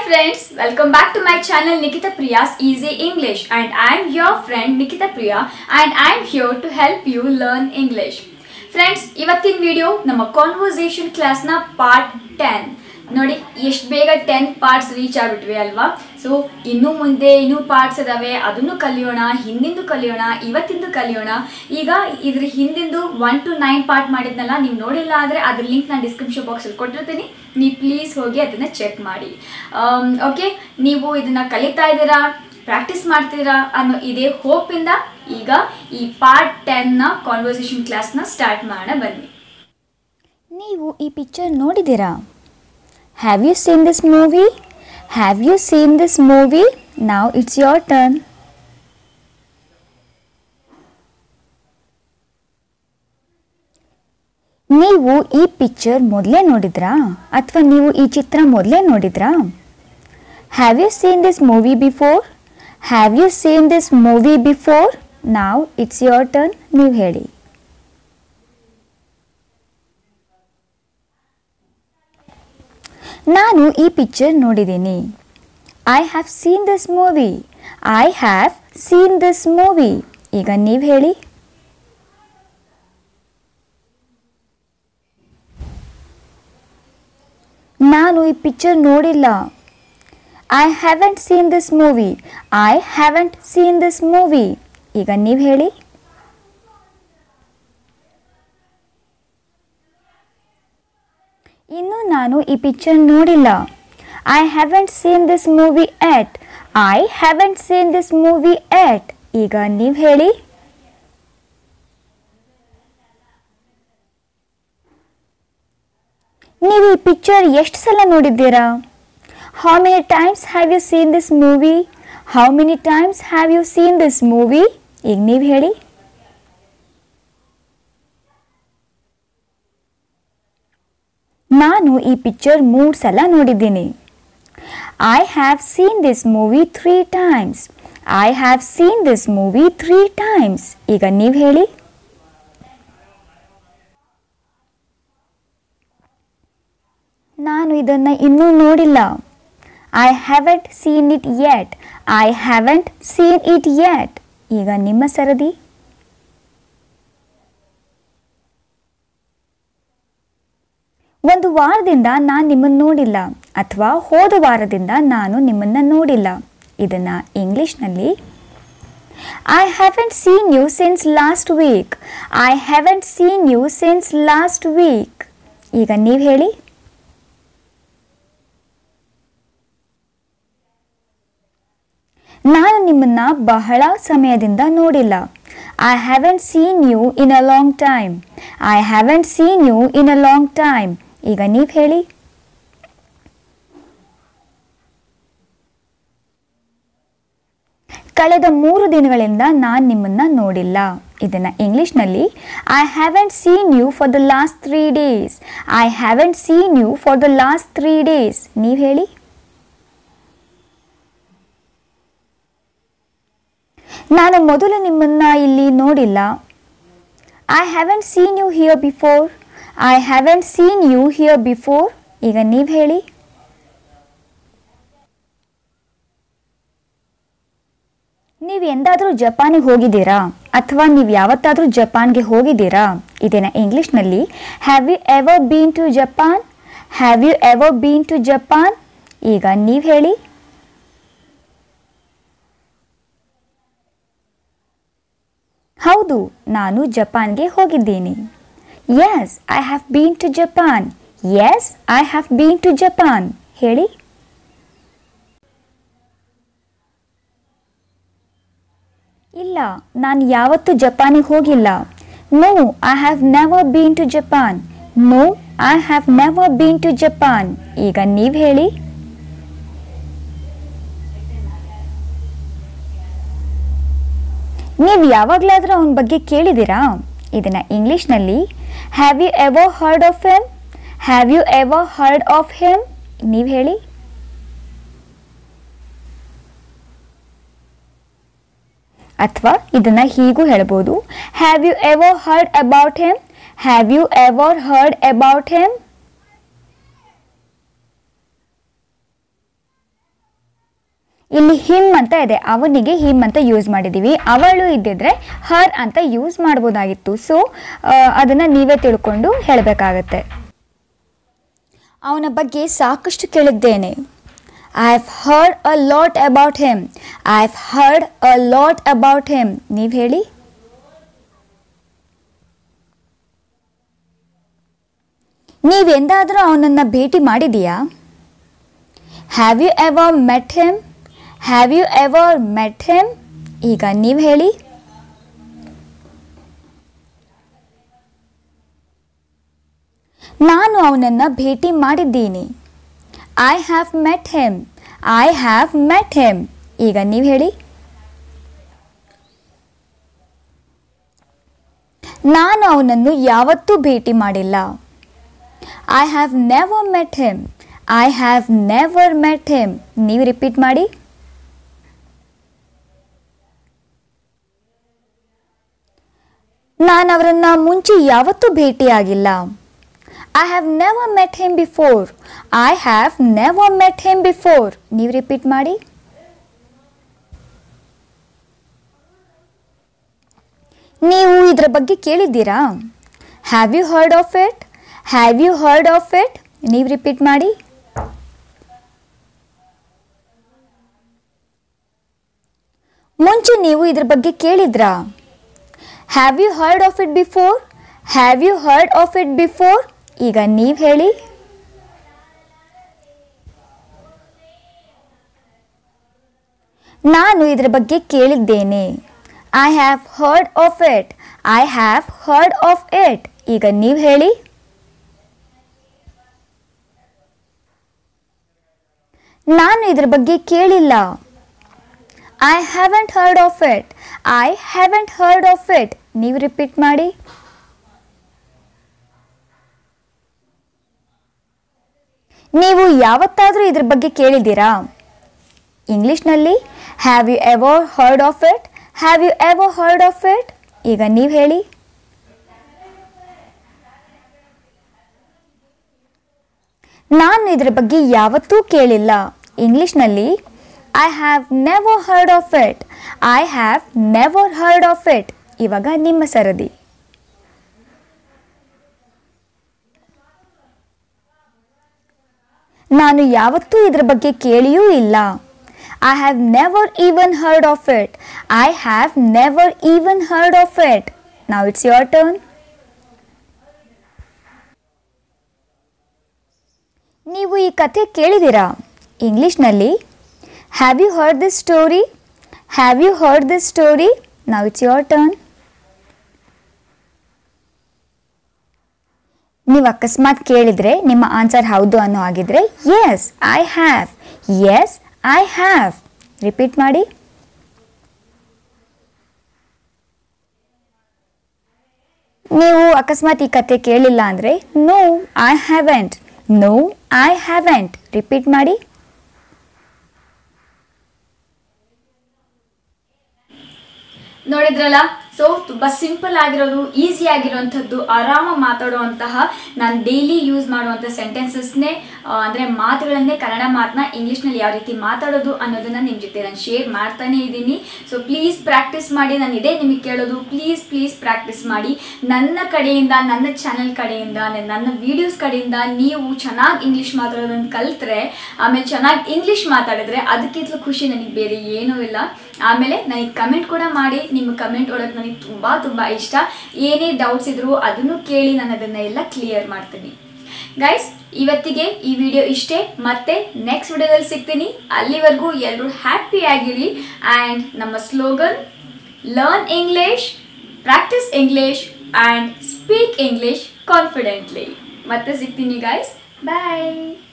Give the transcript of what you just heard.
friends, welcome back to my channel Nikita Priya's Easy English and I am your friend Nikita Priya and I am here to help you learn English. Friends ಇವತ್ತಿನ video ನಮ್ಮ conversation ಕ್ಲಾಸ್ನ part ten ನೋಡಿ ಎಷ್ಟು ಬೇಗ ten parts reach ಆಗಿಬಿಟ್ವಿ ಅಲ್ವಾ so ಇನ್ನು ಮುಂದೆ ಇನ್ನೂ ಪಾರ್ಟ್ಸ್ ಇದಾವೆ ಅದನ್ನು ಕಲಿಯೋಣ ಹಿಂದಿಂದು ಕಲಿಯೋಣ ಇವತ್ತಿಂದು ಕಲಿಯೋಣ ಈಗ ಇದ್ರ ಹಿಂದಿಂದು ಒನ್ ಟು ನೈನ್ ಪಾರ್ಟ್ ಮಾಡಿದ್ನಲ್ಲ ನೀವು ನೋಡಿಲ್ಲ ಅಂದರೆ ಅದ್ರ ಲಿಂಕ್ ನಾನು ಡಿಸ್ಕ್ರಿಪ್ಷನ್ ಬಾಕ್ಸಲ್ಲಿ ಕೊಟ್ಟಿರ್ತೀನಿ ನೀವು ಪ್ಲೀಸ್ ಹೋಗಿ ಅದನ್ನು ಚೆಕ್ ಮಾಡಿ ಓಕೆ ನೀವು ಇದನ್ನು ಕಲಿತಾ ಇದ್ದೀರಾ ಪ್ರಾಕ್ಟೀಸ್ ಮಾಡ್ತೀರಾ ಅನ್ನೋ ಇದೇ ಹೋಪಿಂದ ಈಗ ಈ ಪಾರ್ಟ್ ಟೆನ್ನ ಕಾನ್ವರ್ಸೇಷನ್ ಕ್ಲಾಸ್ನ ಸ್ಟಾರ್ಟ್ ಮಾಡೋಣ ಬನ್ನಿ ನೀವು ಈ ಪಿಕ್ಚರ್ ನೋಡಿದ್ದೀರಾ have you seen this movie have you seen this movie now it's your turn ನೀವು ಈ ಪಿಕ್ಚರ್ ಮೊದಲೇ ನೋಡಿದ್ರಾ ಅಥವಾ ನೀವು ಈ ಚಿತ್ರ ಮೊದಲೇ ನೋಡಿದ್ರಾ have you seen this movie before have you seen this movie before now it's your turn ನೀವು ಹೇಳಿ ನಾನು ಈ ಪಿಕ್ಚರ್ ನೋಡಿದ್ದೀನಿ I have seen this movie I have seen this movie ಈಗ ನೀವು ಹೇಳಿ ನಾನು ಈ ಪಿಕ್ಚರ್ ನೋಡಿಲ್ಲ I haven't seen this movie I haven't seen this movie ಈಗ ನೀವು ಹೇಳಿ ಇನ್ನು ನಾನು ಈ ಪಿಕ್ಚರ್ ನೋಡಿಲ್ಲ I haven't seen this movie yet I haven't seen this movie yet ಈಗ ನೀವು ಹೇಳಿ ನೀವು ಈ ಪಿಕ್ಚರ್ ಎಷ್ಟು ಸಲ ನೋಡಿದ್ದೀರಾ how many times have you seen this movie how many times have you seen this movie ಈಗ ನೀವು ಹೇಳಿ ನಾನು ಈ ಪಿಕ್ಚರ್ ಮೂರು ಸಲ ನೋಡಿದ್ದೀನಿ I have seen this movie three times I have seen this movie three times ಈಗ ನೀವು ಹೇಳಿ ನಾನು ಇದನ್ನು ಇನ್ನೂ ನೋಡಿಲ್ಲ I haven't seen it yet I haven't seen it yet ಈಗ ನಿಮ್ಮ ಸರದಿ ಒಂದು ವಾರದಿಂದ ನಾನು ನಿಮ್ಮನ್ನು ನೋಡಿಲ್ಲ ಅಥವಾ ಹೋದ ವಾರದಿಂದ ನಾನು ನಿಮ್ಮನ್ನು ನೋಡಿಲ್ಲ ಇದನ್ನು ಇಂಗ್ಲೀಷ್ನಲ್ಲಿ I haven't seen you since last week I haven't seen you since last week ಈಗ ನೀವು ಹೇಳಿ ನಾನು ನಿಮ್ಮನ್ನ ಬಹಳ ಸಮಯದಿಂದ ನೋಡಿಲ್ಲ I haven't seen you in a long time I haven't seen you in a long time ಈಗ ನೀವು ಹೇಳಿ ಕಳೆದ ಮೂರು ದಿನಗಳಿಂದ ನಾನು ನಿಮ್ಮನ್ನ ನೋಡಿಲ್ಲ ಇದನ್ನ ಇಂಗ್ಲಿಷ್ನಲ್ಲಿ I haven't seen you for the last three days I haven't seen you for the last three days ನೀವು ಹೇಳಿ ನಾನು ಮೊದಲು ನಿಮ್ಮನ್ನ ಇಲ್ಲಿ ನೋಡಿಲ್ಲ I haven't seen you here before I haven't seen you here before ಈಗ ನೀವು ಹೇಳಿ ನೀವು ಎಂದಾದರೂ ಜಪಾನಿಗೆ ಹೋಗಿದ್ದೀರಾ ಅಥವಾ ನೀವು ಯಾವತ್ತಾದರೂ ಜಪಾನ್ಗೆ ಹೋಗಿದ್ದೀರಾ ಇದನ್ನ ಇಂಗ್ಲಿಷ್ನಲ್ಲಿ have you ever been to Japan have you ever been to Japan ಈಗ ನೀವು ಹೇಳಿ ಹೌದು ನಾನು ಜಪಾನ್ಗೆ ಹೋಗಿದ್ದೀನಿ yes I have been to Japan yes I have been to Japan ಹೇಳಿ ಇಲ್ಲ ನಾನು ಯಾವತ್ತೂ ಜಪಾನಿಗೆ ಹೋಗಿಲ್ಲ no I have never been to Japan no I have never been to Japan ಈಗ ನೀವು ಹೇಳಿ ನೀವು ಯಾವಾಗಲಾದರೂ ಅವನ ಬಗ್ಗೆ ಕೇಳಿದ್ದೀರಾ ಇದನ್ನ ಇಂಗ್ಲಿಷ್ನಲ್ಲಿ have you ever heard of him have you ever heard of him ನೀವು ಹೇಳಿ ಅಥವಾ ಇದನ್ನ ಹೀಗೂ ಹೇಳ್ಬೋದು have you ever heard about him have you ever heard about him ಇಲ್ಲಿ ಹಿಮ್ ಅಂತ ಇದೆ ಅವನಿಗೆ ಹಿಮ್ ಅಂತ ಯೂಸ್ ಮಾಡಿದ್ದೀವಿ ಅವಳು ಇದ್ದಿದ್ರೆ ಹರ್ ಅಂತ ಯೂಸ್ ಮಾಡ್ಬೋದಾಗಿತ್ತು ಸೊ ಅದನ್ನು ನೀವೇ ತಿಳ್ಕೊಂಡು ಹೇಳಬೇಕಾಗತ್ತೆ ಅವನ ಬಗ್ಗೆ ಸಾಕಷ್ಟು ಕೇಳಿದ್ದೇನೆ I have heard a lot about him I have heard a lot about him ನೀವು ಹೇಳಿ ನೀವೆಂದಾದರೂ ಅವನನ್ನು ಭೇಟಿ ಮಾಡಿದೀಯಾ have you ever met him have you ever met him ಈಗ ನೀವು ಹೇಳಿ ನಾನು ಅವನನ್ನು ಭೇಟಿ ಮಾಡಿದ್ದೀನಿ I have met him I have met him ಈಗ ನೀವು ಹೇಳಿ ನಾನು ಅವನನ್ನು ಯಾವತ್ತೂ ಭೇಟಿ ಮಾಡಿಲ್ಲ I have never met him I have never met him ನೀವು ರಿಪೀಟ್ ಮಾಡಿ ನಾನು ಅವರನ್ನು ಮುಂಚೆ ಯಾವತ್ತೂ ಭೇಟಿಯಾಗಿಲ್ಲ I have never met him before I have never met him before ನೀವು ರಿಪೀಟ್ ಮಾಡಿ ನೀವು ಇದರ ಬಗ್ಗೆ ಕೇಳಿದ್ದೀರಾ have you heard of it have you heard of it ನೀವು ರಿಪೀಟ್ ಮಾಡಿ ಮುಂಚೆ ನೀವು ಇದ್ರ ಬಗ್ಗೆ ಕೇಳಿದ್ರಾ have you heard of it before have you heard of it before ಈಗ ನೀವು ಹೇಳಿ ನಾನು ಇದರ ಬಗ್ಗೆ ಕೇಳಿದ್ದೇನೆ I have heard of it I have heard of it ಈಗ ನೀವು ಹೇಳಿ ನಾನು ಇದ್ರ ಬಗ್ಗೆ ಕೇಳಿಲ್ಲ I haven't heard of it I haven't heard of it ನೀವು ರಿಪೀಟ್ ಮಾಡಿ ನೀವು ಯಾವತ್ತಾದರೂ ಇದ್ರ ಬಗ್ಗೆ ಕೇಳಿದ್ದೀರಾ ಇಂಗ್ಲಿಷ್ನಲ್ಲಿ have you ever heard of it have you ever heard of it ಈಗ ನೀವು ಹೇಳಿ ನಾನು ಇದರ ಬಗ್ಗೆ ಯಾವತ್ತೂ ಕೇಳಿಲ್ಲ ಇಂಗ್ಲಿಷ್ನಲ್ಲಿ I have never heard of it I have never heard of it ಇವಾಗ ನಿಮ್ಮ ಸರದಿ ನಾನು ಯಾವತ್ತೂ ಇದರ ಬಗ್ಗೆ ಕೇಳಿಯೂ ಇಲ್ಲ I have never even heard of it I have never even heard of it ನಾವು ಇಟ್ಸ್ ಯೋರ್ ಟರ್ನ್ ನೀವು ಈ ಕಥೆ ಕೇಳಿದ್ದೀರಾ ಇಂಗ್ಲಿಷ್ನಲ್ಲಿ have you heard this story have you heard this story ನಾವು ಇಟ್ಸ್ ಯೋರ್ ಟರ್ನ್ ನೀವು ಅಕಸ್ಮಾತ್ ಕೇಳಿದರೆ ನಿಮ್ಮ ಆನ್ಸರ್ ಹೌದು ಅನ್ನೋ ಆಗಿದ್ರೆ yes I have yes I have repeat ಮಾಡಿ ನೀವು ಅಕಸ್ಮಾತ್ ಈ ಕತೆ ಕೇಳಿಲ್ಲ ಅಂದರೆ no I haven't no I haven't repeat ಮಾಡಿ ನೋಡಿದ್ರಲ್ಲ ಸೊ ತುಂಬ ಸಿಂಪಲ್ ಆಗಿರೋದು ಈಸಿ ಆಗಿರೋವಂಥದ್ದು ಆರಾಮ ಮಾತಾಡುವಂತಹ ನಾನು ಡೈಲಿ ಯೂಸ್ ಮಾಡುವಂಥ ಸೆಂಟೆನ್ಸಸ್ನೇ ಅಂದರೆ ಮಾತುಗಳನ್ನೇ ಕನ್ನಡ ಮಾತನ್ನ ಇಂಗ್ಲೀಷ್ನಲ್ಲಿ ಯಾವ ರೀತಿ ಮಾತಾಡೋದು ಅನ್ನೋದನ್ನು ನಿಮ್ಮ ಜೊತೆ ನಾನು ಶೇರ್ ಮಾಡ್ತಾನೇ ಇದ್ದೀನಿ ಸೊ ಪ್ಲೀಸ್ ಪ್ರಾಕ್ಟೀಸ್ ಮಾಡಿ ನಾನು ಇದೇ ನಿಮಗೆ ಕೇಳೋದು ಪ್ಲೀಸ್ ಪ್ಲೀಸ್ ಪ್ರಾಕ್ಟೀಸ್ ಮಾಡಿ ನನ್ನ ಕಡೆಯಿಂದ ನನ್ನ ಚಾನೆಲ್ ಕಡೆಯಿಂದ ನನ್ನ ವೀಡಿಯೋಸ್ ಕಡೆಯಿಂದ ನೀವು ಚೆನ್ನಾಗಿ ಇಂಗ್ಲೀಷ್ ಮಾತಾಡೋದನ್ನು ಕಲ್ತ್ರೆ ಆಮೇಲೆ ಚೆನ್ನಾಗಿ ಇಂಗ್ಲೀಷ್ ಮಾತಾಡಿದ್ರೆ ಅದಕ್ಕಿಂತಲೂ ಖುಷಿ ನನಗೆ ಬೇರೆ ಏನೂ ಇಲ್ಲ ಆಮೇಲೆ ನನಗೆ ಕಮೆಂಟ್ ಕೂಡ ಮಾಡಿ ನಿಮ್ಮ ಕಮೆಂಟ್ ಒಳಗೆ ನನಗೆ ತುಂಬ ತುಂಬ ಇಷ್ಟ ಏನೇ ಡೌಟ್ಸ್ ಇದ್ರೂ ಅದನ್ನು ಕೇಳಿ ನಾನು ಅದನ್ನು ಎಲ್ಲ ಕ್ಲಿಯರ್ ಮಾಡ್ತೀನಿ ಗೈಸ್ ಇವತ್ತಿಗೆ ಈ ವಿಡಿಯೋ ಇಷ್ಟೇ ಮತ್ತೆ ನೆಕ್ಸ್ಟ್ ವಿಡಿಯೋದಲ್ಲಿ ಸಿಗ್ತೀನಿ ಅಲ್ಲಿವರೆಗೂ ಎಲ್ಲರೂ ಹ್ಯಾಪಿ ಆಗಿರಿ ಆ್ಯಂಡ್ ನಮ್ಮ slogan learn English practice English and speak English confidently ಮತ್ತೆ ಸಿಗ್ತೀನಿ ಗೈಸ್ ಬಾಯ್